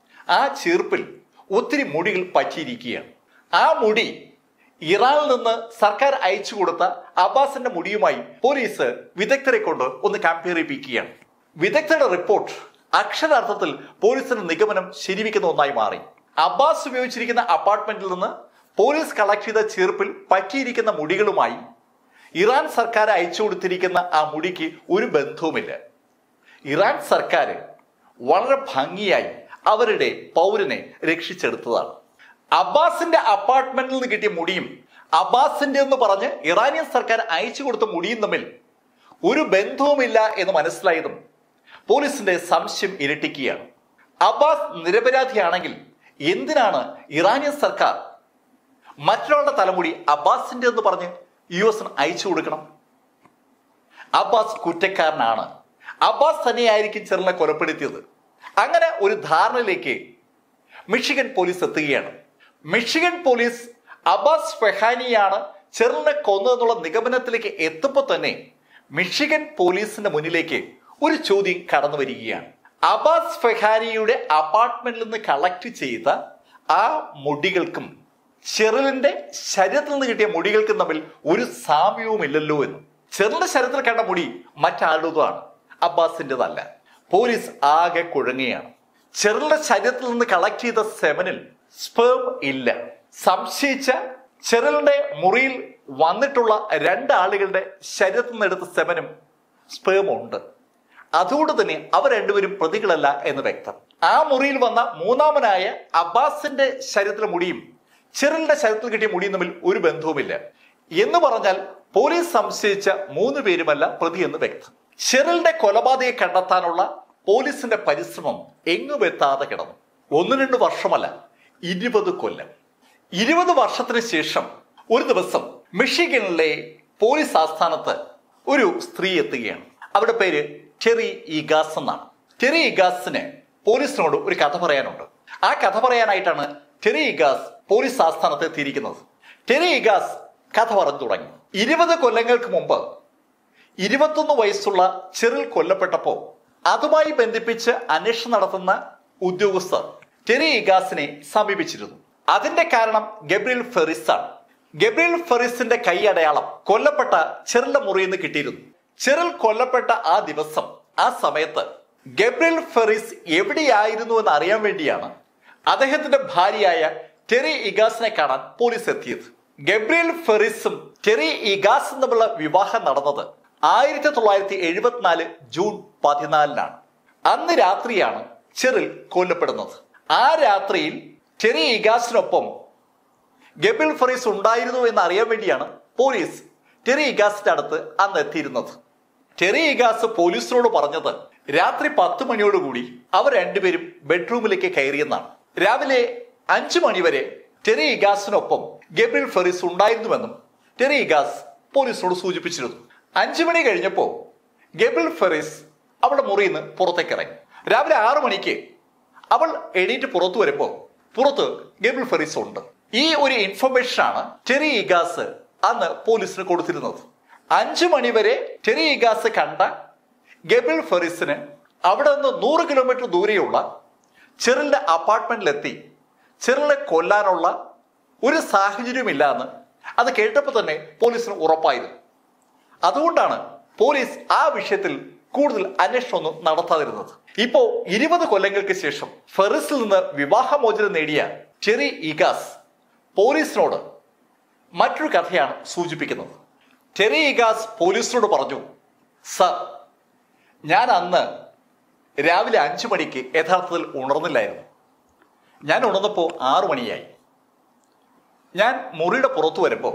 Speaker 1: ആ ചീർപ്പിൽ ഒത്തിരി മുടികൾ പറ്റിയിരിക്കുകയാണ് ആ മുടി ഇറാനിൽ നിന്ന് സർക്കാർ അയച്ചു കൊടുത്ത അബ്ബാസിന്റെ മുടിയുമായി പോലീസ് വിദഗ്ധരെ കൊണ്ട് ഒന്ന് കമ്പയർ ചെയ്യിപ്പിക്കുകയാണ് വിദഗ്ധരുടെ റിപ്പോർട്ട് അക്ഷരാർത്ഥത്തിൽ പോലീസിന്റെ നിഗമനം ശരിവെക്കുന്ന ഒന്നായി മാറി അബ്ബാസ് ഉപയോഗിച്ചിരിക്കുന്ന അപ്പാർട്ട്മെന്റിൽ നിന്ന് പോലീസ് കളക്ട് ചെയ്ത ചീർപ്പിൽ പറ്റിയിരിക്കുന്ന മുടികളുമായി ഇറാൻ സർക്കാർ അയച്ചു കൊടുത്തിരിക്കുന്ന ആ മുടിക്ക് ഒരു ബന്ധവുമില്ല ഇറാൻ സർക്കാർ വളരെ ഭംഗിയായി അവരുടെ പൗരനെ രക്ഷിച്ചെടുത്തതാണ് അബ്ബാസിന്റെ അപ്പാർട്ട്മെന്റിൽ നിന്ന് കിട്ടിയ മുടിയും അബ്ബാസിന്റെ എന്ന് പറഞ്ഞ് ഇറാനിയൻ സർക്കാർ അയച്ചു കൊടുത്ത മുടിയും തമ്മിൽ ഒരു ബന്ധവുമില്ല എന്ന് മനസ്സിലായതും പോലീസിന്റെ സംശയം ഇരട്ടിക്കുകയാണ് അബ്ബാസ് നിരപരാധിയാണെങ്കിൽ എന്തിനാണ് ഇറാനിയൻ സർക്കാർ മറ്റൊരാളുടെ തലമുടി അബ്ബാസിന്റെ എന്ന് പറഞ്ഞ് യു എസിന് അയച്ചു കൊടുക്കണം അബ്ബാസ് കുറ്റക്കാരനാണ് അബ്ബാസ് തന്നെയായിരിക്കും ചെറിനെ കൊലപ്പെടുത്തിയത് അങ്ങനെ ഒരു ധാരണയിലേക്ക് മിഷിഗൻ പോലീസ് എത്തുകയാണ് മിഷിഗൻ പോലീസ് അബ്ബാസ് ഫെഹാനിയാണ് ചെറിനെ കൊന്നതെന്നുള്ള നിഗമനത്തിലേക്ക് എത്തുമ്പോൾ തന്നെ മിഷിഗൻ പോലീസിന്റെ മുന്നിലേക്ക് ഒരു ചോദ്യം കടന്നു വരികയാണ് അബ്ബാസ് ഫെഹാനിയുടെ അപ്പാർട്ട്മെന്റിൽ നിന്ന് കളക്ട് ചെയ്ത ആ മുടികൾക്കും ചെറിലിന്റെ ശരീരത്തിൽ നിന്ന് കിട്ടിയ മുടികൾക്കും തമ്മിൽ ഒരു സാമ്യവുമില്ലല്ലോ എന്ന് ചെറിലിന്റെ ശരീരത്തിൽ കണ്ട മുടി മറ്റാരുടേതാണ് അബ്ബാസിൻ്റെതല്ല പോലീസ് ആകെ കുഴങ്ങുകയാണ് ചെറിലിന്റെ ശരീരത്തിൽ നിന്ന് കളക്ട് ചെയ്ത സെവനിൽ സ്പേം ഇല്ല സംശയിച്ച ചെറിലിന്റെ മുറിയിൽ വന്നിട്ടുള്ള രണ്ട് ആളുകളുടെ ശരീരത്തിൽ നിന്ന് എടുത്ത സെവനും സ്പേം ഉണ്ട് അതുകൊണ്ട് തന്നെ അവർ രണ്ടുപേരും പ്രതികളല്ല എന്ന് വ്യക്തം ആ മുറിയിൽ വന്ന മൂന്നാമനായ അബ്ബാസിന്റെ ശരീരത്തിലെ മുടിയും ചെറിലിന്റെ ശരീരത്തിൽ കിട്ടിയ മുടിയും തമ്മിൽ ഒരു ബന്ധവുമില്ല എന്ന് പറഞ്ഞാൽ പോലീസ് സംശയിച്ച മൂന്ന് പേരുമല്ല പ്രതി എന്ന് വ്യക്തം ചെറിലിന്റെ കൊലപാതകയെ കണ്ടെത്താനുള്ള പോലീസിന്റെ പരിശ്രമം എങ്ങും എത്താതെ കിടന്നു ഒന്ന് രണ്ട് വർഷമല്ല ഇരുപത് കൊല്ലം ഇരുപത് വർഷത്തിന് ശേഷം ഒരു ദിവസം മിഷിഗണിലെ പോലീസ് ആസ്ഥാനത്ത് ഒരു സ്ത്രീ എത്തുകയാണ് അവരുടെ പേര് ടെറി ഇഗാസ് എന്നാണ് ടെറി ഇഗാസിന് പോലീസിനോട് ഒരു കഥ പറയാനുണ്ട് ആ കഥ പറയാനായിട്ടാണ് ടെറി ഇഗാസ് പോലീസ് ആസ്ഥാനത്ത് എത്തിയിരിക്കുന്നത് ടെറി ഇഗാസ് കഥ പറഞ്ഞു തുടങ്ങി ഇരുപത് കൊല്ലങ്ങൾക്ക് മുമ്പ് ഇരുപത്തൊന്ന് വയസ്സുള്ള ചെറിൽ കൊല്ലപ്പെട്ടപ്പോൾ അതുമായി ബന്ധിപ്പിച്ച് അന്വേഷണം നടത്തുന്ന ഉദ്യോഗസ്ഥർ ടെറി ഇഗാസിനെ സമീപിച്ചിരുന്നു അതിന്റെ കാരണം ഗബ്രിയൽ ഫെറിസ് ആണ് ഗബ്രിയൽ ഫെറിസിന്റെ കൈയടയാളം കൊല്ലപ്പെട്ട ചെറിന്റെ മുറിയിൽ നിന്ന് കിട്ടിയിരുന്നു ചെറിൽ കൊല്ലപ്പെട്ട ആ ദിവസം ആ സമയത്ത് ഗബ്രിയൽ ഫെറിസ് എവിടെയായിരുന്നു എന്ന് അറിയാൻ വേണ്ടിയാണ് അദ്ദേഹത്തിന്റെ ഭാര്യയായ ടെറി ഇഗാസിനെ കാണാൻ പോലീസ് എത്തിയത് ഗബ്രിയൽ ഫെറിസും ടെറി ഇഗാസും തമ്മിലുള്ള വിവാഹം നടന്നത് ആയിരത്തി തൊള്ളായിരത്തി എഴുപത്തിനാല് ജൂൺ പതിനാലിനാണ് അന്ന് രാത്രിയാണ് ചെറിൽ കൊല്ലപ്പെടുന്നത് ആ രാത്രിയിൽ ടെറി ഇഗാസിനൊപ്പം ഗബിൾ ഫറീസ് ഉണ്ടായിരുന്നു എന്ന് അറിയാൻ വേണ്ടിയാണ് പോലീസ് ടെറി ഇഗാസിന്റെ അടുത്ത് അന്ന് എത്തിയിരുന്നത് ടെറി ഇഗാസ് പോലീസിനോട് പറഞ്ഞത് രാത്രി പത്ത് മണിയോടുകൂടി അവർ രണ്ടുപേരും ബെഡ്റൂമിലേക്ക് കയറിയെന്നാണ് രാവിലെ അഞ്ചു മണിവരെ ടെറി ഇഗാസിനൊപ്പം ഗബ്രിൽ ഫെറിസ് ഉണ്ടായിരുന്നുവെന്നും ടെറി ഇഗാസ് പോലീസിനോട് സൂചിപ്പിച്ചിരുന്നു അഞ്ചു മണി കഴിഞ്ഞപ്പോ ഗബ്രിൽ ഫെറിസ് അവളുടെ മുറിയിൽ നിന്ന് പുറത്തേക്ക് ഇറങ്ങി രാവിലെ ആറു മണിക്ക് അവൾ എണീറ്റ് പുറത്തു വരുമ്പോ പുറത്ത് ഗബ്രിൽ ഫെറിസ് ഉണ്ട് ഈ ഒരു ഇൻഫർമേഷൻ ആണ് ടെറി ഇഗാസ് അന്ന് പോലീസിന് കൊടുത്തിരുന്നത് അഞ്ചു മണിവരെ ടെറി ഇഗാസ് കണ്ട ഗബ്രിൽ ഫെറിസിന് അവിടെ നിന്ന് നൂറ് കിലോമീറ്റർ ദൂരെയുള്ള ചെറിലിന്റെ അപ്പാർട്ട്മെന്റിലെത്തി ചെറിലെ കൊല്ലാനുള്ള ഒരു സാഹചര്യമില്ല എന്ന് അത് കേട്ടപ്പോൾ തന്നെ പോലീസിന് ഉറപ്പായിരുന്നു അതുകൊണ്ടാണ് പോലീസ് ആ വിഷയത്തിൽ കൂടുതൽ അന്വേഷണമൊന്നും നടത്താതിരുന്നത് ഇപ്പോ ഇരുപത് കൊല്ലങ്ങൾക്ക് ശേഷം ഫെറിസിൽ നിന്ന് വിവാഹമോചനം നേടിയ ടെറി ഇഗാസ് പോലീസിനോട് മറ്റൊരു കഥയാണ് സൂചിപ്പിക്കുന്നത് ടെറി ഇഗാസ് പോലീസിനോട് പറഞ്ഞു സർ ഞാൻ അന്ന് രാവിലെ അഞ്ചു മണിക്ക് യഥാർത്ഥത്തിൽ ഉണർന്നില്ലായിരുന്നു ഞാൻ ഉണർന്നപ്പോൾ ആറു മണിയായി ഞാൻ മുറിയുടെ പുറത്തു വരുമ്പോൾ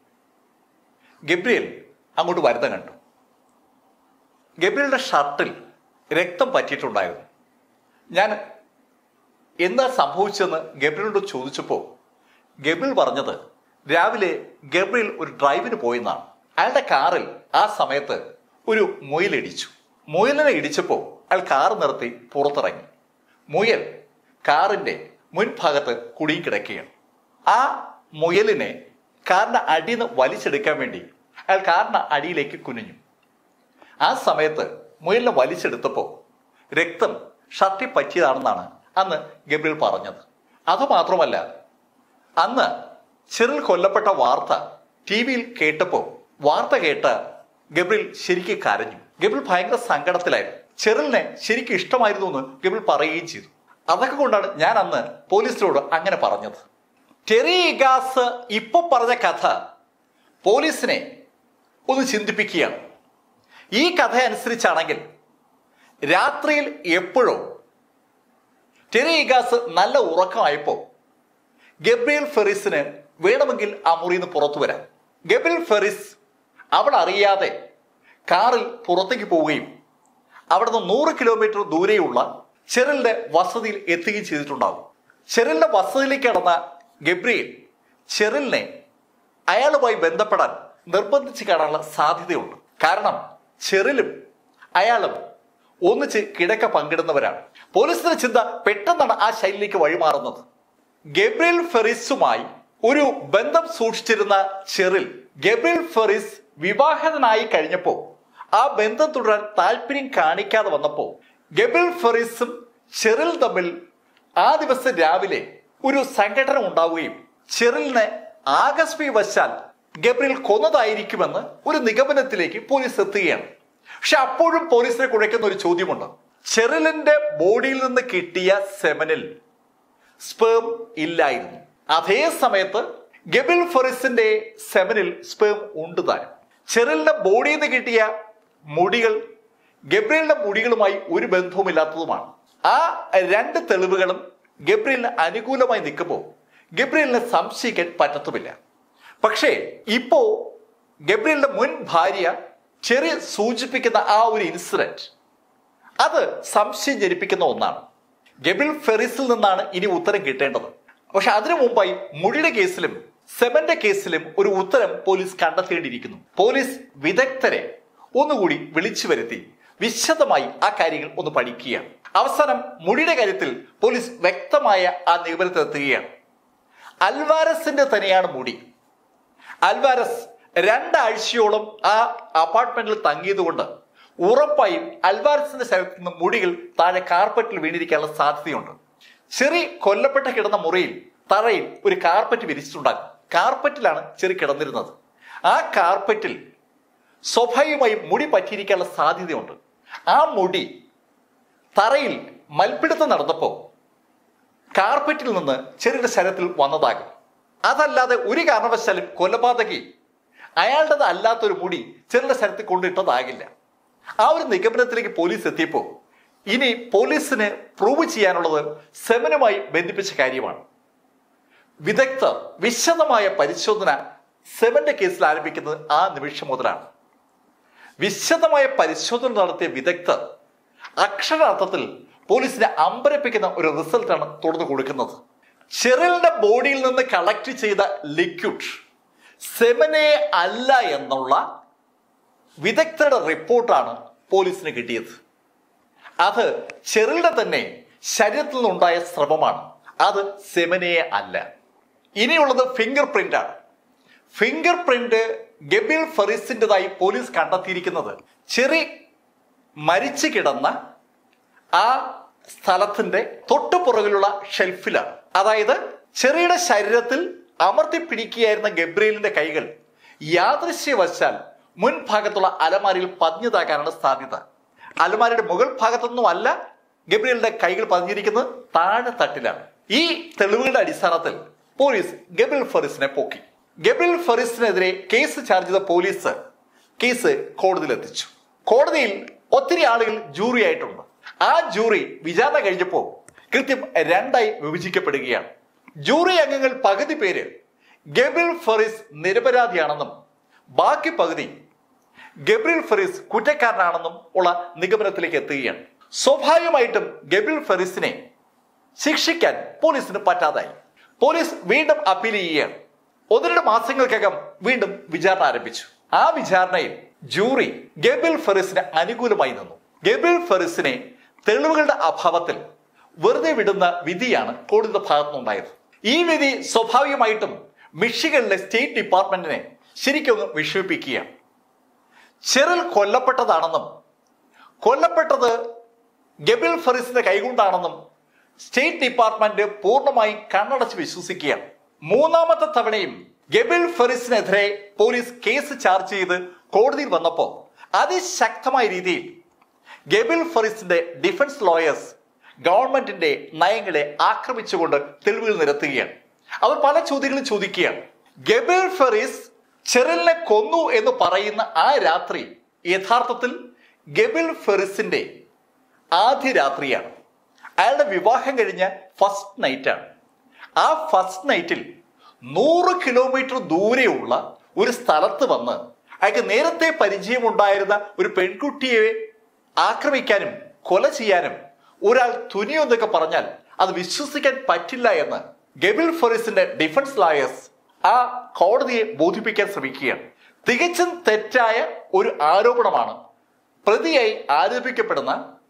Speaker 1: ഗബ്രിയൽ അങ്ങോട്ട് വരുന്ന കണ്ടു ഗബ്രിയലിന്റെ ഷർട്ടിൽ രക്തം പറ്റിയിട്ടുണ്ടായിരുന്നു ഞാൻ എന്താ സംഭവിച്ചതെന്ന് ഗബ്രിയലിനോട് ചോദിച്ചപ്പോൾ ഗബ്രിയൽ പറഞ്ഞത് രാവിലെ ഗബ്രിയൽ ഒരു ഡ്രൈവിന് പോയെന്നാണ് അയാളുടെ കാറിൽ ആ സമയത്ത് ഒരു മുയലിടിച്ചു മുയലിനെ ഇടിച്ചപ്പോൾ അയാൾ കാർ നിർത്തി പുറത്തിറങ്ങി മുയൽ കാറിന്റെ മുൻഭാഗത്ത് കുടുങ്ങിക്കിടക്കുകയാണ് ആ മുയലിനെ കാറിന്റെ അടിയിൽ നിന്ന് വലിച്ചെടുക്കാൻ വേണ്ടി അയാൾ കാറിന്റെ അടിയിലേക്ക് കുനിഞ്ഞു ആ സമയത്ത് മുയലിനെ വലിച്ചെടുത്തപ്പോൾ രക്തം ഷർട്ടിൽ പറ്റിയതാണെന്നാണ് അന്ന് ഗബ്രിയൽ പറഞ്ഞത് അതുമാത്രമല്ല അന്ന് ചെറിൽ കൊല്ലപ്പെട്ട വാർത്ത ടി വിയിൽ കേട്ടപ്പോൾ വാർത്ത കേട്ട ഗബ്രിൽ ശരിക്കും കരഞ്ഞു ഗബ്രിൽ ഭയങ്കര സങ്കടത്തിലായിരുന്നു ചെറിലിനെ ശരിക്കും ഇഷ്ടമായിരുന്നു എന്ന് ഗബ്രിൽ പറയുകയും ചെയ്തു അതൊക്കെ കൊണ്ടാണ് ഞാൻ അന്ന് പോലീസിനോട് അങ്ങനെ പറഞ്ഞത് ടെറി ഇഗാസ് ഇപ്പൊ പറഞ്ഞ കഥ പോലീസിനെ ഒന്ന് ചിന്തിപ്പിക്കുകയാണ് ഈ കഥ അനുസരിച്ചാണെങ്കിൽ രാത്രിയിൽ എപ്പോഴോ ടെറി ഇഗാസ് നല്ല ഉറക്കമായപ്പോൾ ഗബ്രിയൽ ഫെറിസിന് വേണമെങ്കിൽ ആ മുറിയിൽ നിന്ന് പുറത്തു വരാം ഗബ്രിയൽ ഫെറിസ് അവൾ അറിയാതെ കാറിൽ പുറത്തേക്ക് പോവുകയും അവിടെ നിന്ന് നൂറ് കിലോമീറ്റർ ദൂരെയുള്ള ചെറിലിന്റെ വസതിയിൽ എത്തുകയും ചെയ്തിട്ടുണ്ടാകും ചെറിലിന്റെ വസതിയിലേക്ക് കടന്ന ഗബ്രിയൽ ചെറിലിനെ അയാളുമായി ബന്ധപ്പെടാൻ നിർബന്ധിച്ച് കാണാനുള്ള സാധ്യതയുണ്ട് കാരണം ചെറിലും അയാളും ഒന്നിച്ച് കിടക്ക പങ്കിടുന്നവരാണ് പോലീസിന്റെ ചിന്ത പെട്ടെന്നാണ് ആ ശൈലിയിലേക്ക് വഴിമാറുന്നത് ഗബ്രിയൽ ഫെറിസുമായി ഒരു ബന്ധം സൂക്ഷിച്ചിരുന്ന ചെറിൽ ഗബ്രിയൽ ഫെറിസ് വിവാഹിതനായി കഴിഞ്ഞപ്പോൾ ആ ബന്ധം തുടരാൻ താല്പര്യം കാണിക്കാതെ വന്നപ്പോൾ ഗബ്രിയൽ ഫെറിസും ചെറിൽ തമ്മിൽ ആ ദിവസം രാവിലെ ഒരു സംഘടന ഉണ്ടാവുകയും ചെറിലിനെ ആകസ്മികവശാൽ ഗബ്രിയൽ കൊന്നതായിരിക്കുമെന്ന് ഒരു നിഗമനത്തിലേക്ക് പോലീസ് എത്തുകയാണ് പക്ഷെ അപ്പോഴും പോലീസിനെ കുഴയ്ക്കുന്ന ഒരു ചോദ്യമുണ്ട് ചെറിലിന്റെ ബോഡിയിൽ നിന്ന് കിട്ടിയ സെമനിൽ സ്പേം ഇല്ലായിരുന്നു അതേ സമയത്ത് ഗബിൽ ഫെറിസിന്റെ സെമനിൽ സ്പേം ഉണ്ട് താനും ചെറിലിന്റെ ബോഡിയിൽ നിന്ന് കിട്ടിയ മുടികൾ ഗബ്രിയലിന്റെ മുടികളുമായി ഒരു ബന്ധവുമില്ലാത്തതുമാണ് ആ രണ്ട് തെളിവുകളും ഗബ്രിയലിന് അനുകൂലമായി നിൽക്കുമ്പോൾ ഗബ്രിയലിനെ സംശയിക്കാൻ പറ്റത്തുമില്ല പക്ഷേ ഇപ്പോ ഗബ്രിയലിന്റെ മുൻ ഭാര്യ ചെറിയ സൂചിപ്പിക്കുന്ന ആ ഒരു ഇൻസിഡന്റ് അത് സംശയം ജനിപ്പിക്കുന്ന ഒന്നാണ് ഗബിൾ ഫെറിസിൽ നിന്നാണ് ഇനി ഉത്തരം കിട്ടേണ്ടത് പക്ഷെ അതിനു മുമ്പായി മുടിയുടെ കേസിലും സെമന്റെ കേസിലും ഒരു ഉത്തരം പോലീസ് കണ്ടെത്തേണ്ടിയിരിക്കുന്നു പോലീസ് വിദഗ്ധരെ ഒന്നുകൂടി വിളിച്ചു വരുത്തി വിശദമായി ആ കാര്യങ്ങൾ ഒന്ന് പഠിക്കുകയാണ് അവസാനം മുടിയുടെ കാര്യത്തിൽ പോലീസ് വ്യക്തമായ ആ നിഗമനത്തിലെത്തുകയാണ് അൽവാരസിന്റെ തന്നെയാണ് മുടി അൽവാരസ് രണ്ടാഴ്ചയോളം ആ അപ്പാർട്ട്മെന്റിൽ തങ്ങിയതുകൊണ്ട് ഉറപ്പായും അൽവാരസിന്റെ ശരീരത്തിൽ നിന്ന് മുടികൾ താഴെ കാർപ്പറ്റിൽ വീണിരിക്കാനുള്ള സാധ്യതയുണ്ട് ചെറി കൊല്ലപ്പെട്ട കിടന്ന മുറിയിൽ തറയിൽ ഒരു കാർപ്പറ്റ് വിരിച്ചിട്ടുണ്ടാകും കാർപ്പറ്റിലാണ് ചെറി കിടന്നിരുന്നത് ആ കാർപ്പറ്റിൽ സ്വാഭാവികമായും മുടി പറ്റിയിരിക്കാനുള്ള സാധ്യതയുണ്ട് ആ മുടി തറയിൽ മൽപ്പിടുത്തം നടന്നപ്പോൾ കാർപ്പറ്റിൽ നിന്ന് ചെറിയുടെ ശരീരത്തിൽ വന്നതാകും അതല്ലാതെ ഒരു കാരണവശാലും കൊലപാതകി അയാളുടേത് അല്ലാത്തൊരു മുടി ചെറിയുടെ ശരീരത്തിൽ കൊണ്ടിട്ടതാകില്ല ആ ഒരു നിഗമനത്തിലേക്ക് പോലീസ് എത്തിയപ്പോൾ ഇനി പോലീസിന് പ്രൂവ് ചെയ്യാനുള്ളത് സെമനുമായി ബന്ധിപ്പിച്ച കാര്യമാണ് വിദഗ്ധർ വിശദമായ പരിശോധന സെമന്റെ കേസിൽ ആരംഭിക്കുന്നത് ആ നിമിഷം മുതലാണ് വിശദമായ പരിശോധന നടത്തിയ വിദഗ്ധർ അക്ഷരാർത്ഥത്തിൽ പോലീസിനെ അമ്പരപ്പിക്കുന്ന ഒരു റിസൾട്ടാണ് തുടർന്ന് കൊടുക്കുന്നത് ചെറിലിന്റെ ബോഡിയിൽ നിന്ന് കളക്ട് ചെയ്ത ലിക്വിഡ് സെമനെ അല്ല എന്നുള്ള വിദഗ്ധരുടെ റിപ്പോർട്ടാണ് പോലീസിന് കിട്ടിയത് അത് ചെറിലിന്റെ തന്നെ ശരീരത്തിൽ നിന്നുണ്ടായ സ്രവമാണ് അത് സെമനയെ അല്ല ഇനിയുള്ളത് ഫിംഗർ പ്രിന്റ് ആണ് ഫിംഗർ പ്രിന്റ് ഗബിൽ ഫെറിസിൻ്റെതായി പോലീസ് കണ്ടെത്തിയിരിക്കുന്നത് ചെറി മരിച്ചു കിടന്ന ആ സ്ഥലത്തിന്റെ തൊട്ടു പുറകിലുള്ള ഷെൽഫിലാണ് അതായത് ചെറിയുടെ ശരീരത്തിൽ അമർത്തി പിടിക്കുകയായിരുന്ന ഗബ്രിയലിന്റെ കൈകൾ യാദൃശ്യവശാൽ മുൻഭാഗത്തുള്ള അലമാരിയിൽ പതിഞ്ഞതാകാനാണ് സാധ്യത അലമാരിയുടെ മുകൾ ഭാഗത്തൊന്നും അല്ല ഗബ്രിയലിന്റെ കൈകൾ പതിഞ്ഞിരിക്കുന്നത് താഴെ തട്ടിലാണ് ഈ തെളിവുകളുടെ അടിസ്ഥാനത്തിൽ പോലീസ് ഗബ്രിയൽ ഫെറിസിനെ പോക്കി ഗബ്രിയൽ ഫെറിസിനെതിരെ കേസ് ചാർജ് ചെയ്ത പോലീസ് കേസ് കോടതിയിൽ എത്തിച്ചു കോടതിയിൽ ഒത്തിരി ആളുകൾ ജൂറി ആയിട്ടുണ്ട് ആ ജൂറി വിചാരണ കഴിഞ്ഞപ്പോൾ കൃത്യം രണ്ടായി വിഭജിക്കപ്പെടുകയാണ് ജൂറി അംഗങ്ങൾ പകുതി പേര് ഗബ്രിൽ ഫെറിസ് നിരപരാധിയാണെന്നും ബാക്കി പകുതി ഗബ്രിൽ ഫെറിസ് കുറ്റക്കാരനാണെന്നും ഉള്ള നിഗമനത്തിലേക്ക് എത്തുകയാണ് സ്വാഭാവികമായിട്ടും ഗബ്രിൽ ഫെറിസിനെ ശിക്ഷിക്കാൻ പോലീസിന് പറ്റാതായി പോലീസ് വീണ്ടും അപ്പീൽ ചെയ്യുകയാണ് ഒന്ന് രണ്ട് മാസങ്ങൾക്കകം വീണ്ടും വിചാരണ ആരംഭിച്ചു ആ വിചാരണയിൽ ജൂറി ഗബ്രിൽ ഫെറിസിന് അനുകൂലമായി നിന്നു ഗബ്രിൽ ഫെറിസിനെ തെളിവുകളുടെ അഭാവത്തിൽ വെറുതെ വിടുന്ന വിധിയാണ് കോടതിയുടെ ഭാഗത്തുനിന്നുണ്ടായത് ഈ വിധി സ്വാഭാവികമായിട്ടും മിഷിഗണിലെ സ്റ്റേറ്റ് ഡിപ്പാർട്ട്മെന്റിനെ ശരിക്കും ഒന്ന് വിഷമിപ്പിക്കുകയാണ് ചെറിൽ കൊല്ലപ്പെട്ടതാണെന്നും കൊല്ലപ്പെട്ടത് ഗബിൽ ഫെറിസിന്റെ കൈകൊണ്ടാണെന്നും സ്റ്റേറ്റ് ഡിപ്പാർട്ട്മെന്റ് പൂർണ്ണമായും കണ്ണടച്ച് വിശ്വസിക്കുകയാണ് മൂന്നാമത്തെ തവണയും ഗബിൽ ഫെറിസിനെതിരെ പോലീസ് കേസ് ചാർജ് ചെയ്ത് കോടതിയിൽ വന്നപ്പോൾ അതിശക്തമായ രീതിയിൽ ഗബിൽ ഫെറിസിന്റെ ഡിഫൻസ് ലോയേഴ്സ് ഗവൺമെന്റിന്റെ നയങ്ങളെ ആക്രമിച്ചുകൊണ്ട് തെളിവുകൾ നിരത്തുകയാണ് അവർ പല ചോദ്യങ്ങളും ചോദിക്കുകയാണ് ഗബിൽ ഫെറിസ് ചെറിലിനെ കൊന്നു എന്ന് പറയുന്ന ആ രാത്രി യഥാർത്ഥത്തിൽ ഗബിൽ ഫെറിസിന്റെ ആദ്യ രാത്രിയാണ് അയാളുടെ വിവാഹം കഴിഞ്ഞ ഫസ്റ്റ് നൈറ്റാണ് ആ ഫസ്റ്റ് നൈറ്റിൽ നൂറ് കിലോമീറ്റർ ദൂരെയുള്ള ഒരു സ്ഥലത്ത് വന്ന് അയാൾക്ക് നേരത്തെ പരിചയമുണ്ടായിരുന്ന ഒരു പെൺകുട്ടിയെ ആക്രമിക്കാനും കൊല ചെയ്യാനും ഒരാൾ തുനിയൊന്നൊക്കെ പറഞ്ഞാൽ അത് വിശ്വസിക്കാൻ പറ്റില്ല എന്ന് ഗബിൽ ഫെറിസിന്റെ ഡിഫൻസ് ലായേഴ്സ് ആ കോടതിയെ ബോധിപ്പിക്കാൻ ശ്രമിക്കുകയാണ് തികച്ചും തെറ്റായ ഒരു ആരോപണമാണ് പ്രതിയായി ആരോപിക്കപ്പെടുന്ന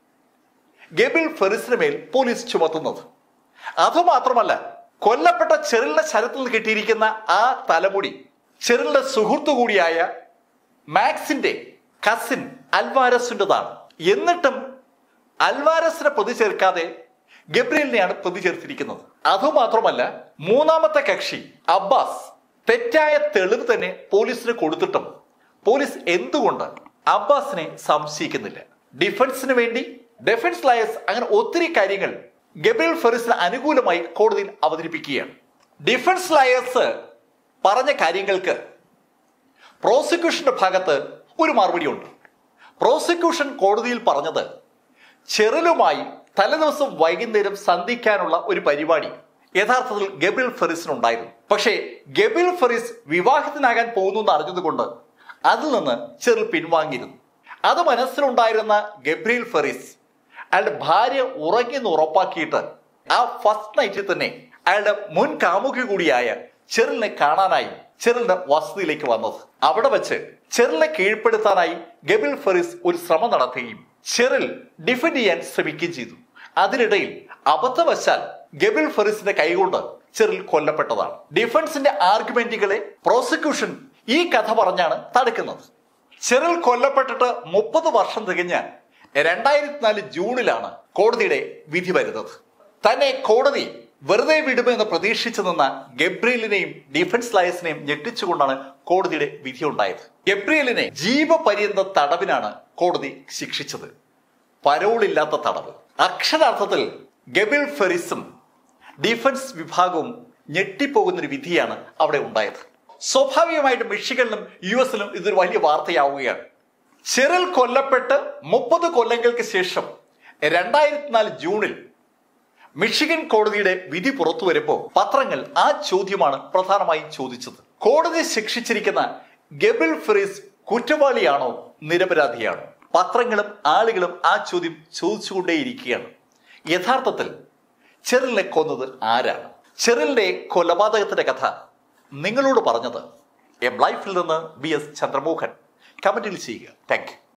Speaker 1: ഗബിൽ ഫെറിസിന് മേൽ പോലീസ് ചുമത്തുന്നത് അതുമാത്രമല്ല കൊല്ലപ്പെട്ട ചെറിലിന്റെ ശരത്തിൽ നിന്ന് കിട്ടിയിരിക്കുന്ന ആ തലമുടി ചെറിലിന്റെ സുഹൃത്തു കൂടിയായ മാക്സിന്റെ കസിൻ അൽവാരസിൻ്റെതാണ് എന്നിട്ടും അൽവാരസിനെ പ്രതി ചേർക്കാതെ ഗബ്രിയലിനെയാണ് പ്രതി ചേർത്തിരിക്കുന്നത് അതുമാത്രമല്ല മൂന്നാമത്തെ കക്ഷി അബ്ബാസ് തെറ്റായ തെളിവ് തന്നെ പോലീസിന് കൊടുത്തിട്ടും പോലീസ് എന്തുകൊണ്ട് അബ്ബാസിനെ സംശയിക്കുന്നില്ല ഡിഫൻസിന് വേണ്ടി ഡിഫൻസ് ലയേഴ്സ് അങ്ങനെ ഒത്തിരി കാര്യങ്ങൾ ഗബ്രിയൽ ഫെറിസിന് അനുകൂലമായി കോടതിയിൽ അവതരിപ്പിക്കുകയാണ് ഡിഫൻസ് ലയേഴ്സ് പറഞ്ഞ കാര്യങ്ങൾക്ക് പ്രോസിക്യൂഷന്റെ ഭാഗത്ത് ഒരു മറുപടിയുണ്ട് പ്രോസിക്യൂഷൻ കോടതിയിൽ പറഞ്ഞത് ചെറിലുമായി തലേദിവസം വൈകുന്നേരം സന്ധിക്കാനുള്ള ഒരു പരിപാടി യഥാർത്ഥത്തിൽ ഗബിൽ ഫെറിസിനുണ്ടായിരുന്നു പക്ഷേ ഗബിൽ ഫെറിസ് വിവാഹത്തിനാകാൻ പോകുന്നു എന്ന് അറിഞ്ഞതുകൊണ്ട് അതിൽ നിന്ന് ചെറിൽ പിൻവാങ്ങിയിരുന്നു അത് മനസ്സിലുണ്ടായിരുന്ന ഗബ്രിയൽ ഫെറിസ് അയാളുടെ ഭാര്യ ഉറങ്ങിയെന്ന് ഉറപ്പാക്കിയിട്ട് ആ ഫസ്റ്റ് നൈറ്റിൽ തന്നെ അയാളുടെ മുൻ കാമുകി കൂടിയായ ചെറിലിനെ കാണാനായി ചെറിലിന്റെ വസതിയിലേക്ക് വന്നത് അവിടെ വെച്ച് ചെറിലിനെ കീഴ്പ്പെടുത്താനായി ഗബിൽ ഫെറിസ് ഒരു ശ്രമം നടത്തുകയും ചെറിൽ ഡിഫെൻഡ് ചെയ്യാൻ ശ്രമിക്കുകയും ചെയ്തു അതിനിടയിൽ അബദ്ധവശാൽ ഗബിൽ ഫെറിസിന്റെ കൈകൊണ്ട് ചെറിൽ കൊല്ലപ്പെട്ടതാണ് ഡിഫൻസിന്റെ ആർഗ്യുമെന്റുകളെ പ്രോസിക്യൂഷൻ ഈ കഥ പറഞ്ഞാണ് തടുക്കുന്നത് ചെറിൽ കൊല്ലപ്പെട്ടിട്ട് മുപ്പത് വർഷം തികഞ്ഞ രണ്ടായിരത്തി നാല് ജൂണിലാണ് കോടതിയുടെ വിധി വരുന്നത് തന്നെ കോടതി വെറുതെ വിടുമെന്ന് പ്രതീക്ഷിച്ചു നിന്ന ഗബ്രിയലിനെയും ഡിഫൻസ് ലയസിനെയും ഞെട്ടിച്ചുകൊണ്ടാണ് കോടതിയുടെ വിധി ഉണ്ടായത് ഗബ്രിയലിനെ ജീവപര്യന്ത തടവിനാണ് കോടതി ശിക്ഷിച്ചത് പരോളില്ലാത്ത തടവ് അക്ഷരാർത്ഥത്തിൽ ഗബിൽ ഫെറിസും ഡിഫൻസ് വിഭാഗവും ഞെട്ടിപ്പോകുന്ന ഒരു വിധിയാണ് അവിടെ ഉണ്ടായത് സ്വാഭാവികമായിട്ടും മിഷിഗണിലും യു എസിലും ഇതൊരു വലിയ വാർത്തയാവുകയാണ് ചെറിൽ കൊല്ലപ്പെട്ട് മുപ്പത് കൊല്ലങ്ങൾക്ക് ശേഷം രണ്ടായിരത്തി നാല് ജൂണിൽ മിഷിഗൻ കോടതിയുടെ വിധി പുറത്തു വരുമ്പോൾ പത്രങ്ങൾ ആ ചോദ്യമാണ് പ്രധാനമായും ചോദിച്ചത് കോടതി ശിക്ഷിച്ചിരിക്കുന്ന ഗബിൽ ഫെറീസ് കുറ്റവാളിയാണോ നിരപരാധിയാണോ പത്രങ്ങളും ആളുകളും ആ ചോദ്യം ചോദിച്ചുകൊണ്ടേയിരിക്കുകയാണ് യഥാർത്ഥത്തിൽ ചെറിലിനെ കൊന്നത് ആരാണ് ചെറിലിന്റെ കൊലപാതകത്തിന്റെ കഥ നിങ്ങളോട് പറഞ്ഞത് എം ലൈഫിൽ നിന്ന് ബി എസ് ചന്ദ്രമോഹൻ കമന്റിൽ ചെയ്യുക താങ്ക്